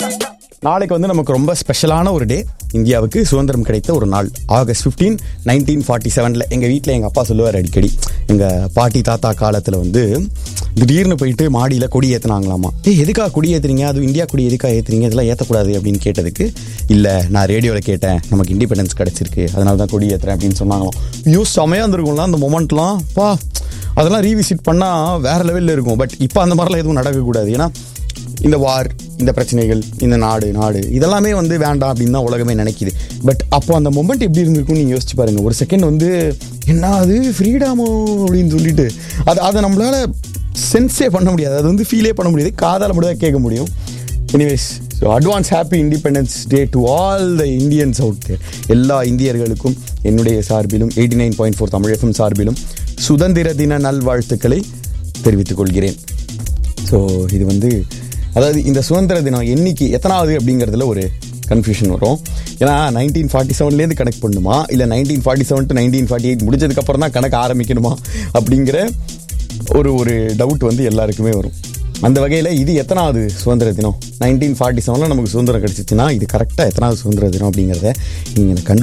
நாளைக்கு வந்து நமக்கு ரொம்ப ஸ்பெஷலான ஒரு டே இந்தியாவுக்கு சுதந்திரம் கிடைத்த ஒரு நாள் ஆகஸ்ட் ஃபிஃப்டீன் நைன்டீன் ஃபார்ட்டி செவனில் எங்கள் வீட்டில் எங்கள் அப்பா சொல்லுவார் அடிக்கடி எங்கள் பாட்டி தாத்தா காலத்தில் வந்து திடீர்னு போயிட்டு மாடியில் கொடி ஏற்றுனாங்களாமா ஏய் எதுக்காக கொடி ஏற்றுறீங்க அது இந்தியா கொடி எதுக்காக ஏற்றுறீங்க இதெல்லாம் ஏற்றக்கூடாது அப்படின்னு கேட்டதுக்கு இல்லை நான் ரேடியோவில் கேட்டேன் நமக்கு இண்டிபெண்டன்ஸ் கிடச்சிருக்கு அதனால தான் கொடி ஏற்றுறேன் அப்படின்னு சொன்னாங்களாம் ஐயோ செமையாக இருந்திருக்கும்ல அந்த மொமெண்ட்லாம் பா அதெல்லாம் ரீவிசிட் பண்ணால் வேறு லெவலில் இருக்கும் பட் இப்போ அந்த மாதிரிலாம் எதுவும் நடக்கக்கூடாது ஏன்னா இந்த வார் இந்த பிரச்சனைகள் இந்த நாடு நாடு இதெல்லாமே வந்து வேண்டாம் அப்படின்னு தான் உலகமே நினைக்குது பட் அப்போ அந்த மொமெண்ட் எப்படி இருந்திருக்கும்னு நீங்கள் யோசிச்சு பாருங்க ஒரு செகண்ட் வந்து என்ன அது ஃப்ரீடமோ அப்படின்னு சொல்லிட்டு அது அதை நம்மளால சென்ஸே பண்ண முடியாது அது வந்து ஃபீலே பண்ண முடியாது காதால் மட்டும் தான் கேட்க முடியும் anyways so advance happy independence day to all the Indians out there எல்லா இந்தியர்களுக்கும் என்னுடைய சார்பிலும் eighty nine point four Tamil FM சார்பிலும் சுதந்திர தின நல்வாழ்த்துக்களை தெரிவித்துக் கொள்கிறேன் ஸோ இது வந்து அதாவது இந்த சுதந்திர தினம் என்னைக்கு எத்தனாவது அப்படிங்கிறதுல ஒரு கன்ஃபியூஷன் வரும் ஏன்னா நைன்டீன் ஃபார்ட்டி செவன்லேருந்து கணக்கு பண்ணுமா இல்லை nineteen forty seven to nineteen forty eight முடிஞ்சதுக்கப்புறம் தான் கணக்கு ஆரம்பிக்கணுமா அப்படிங்கிற ஒரு ஒரு டவுட் வந்து எல்லாருக்குமே வரும் அந்த வகையில் இது எத்தனாவது சுதந்திர தினம் நைன்டீன் ஃபார்ட்டி செவனில் நமக்கு சுதந்திரம் கிடச்சிச்சுன்னா இது கரெக்டாக எத்தனாவது சுதந்திர தினம் அப்படிங்கிறத நீங்கள் கண்டு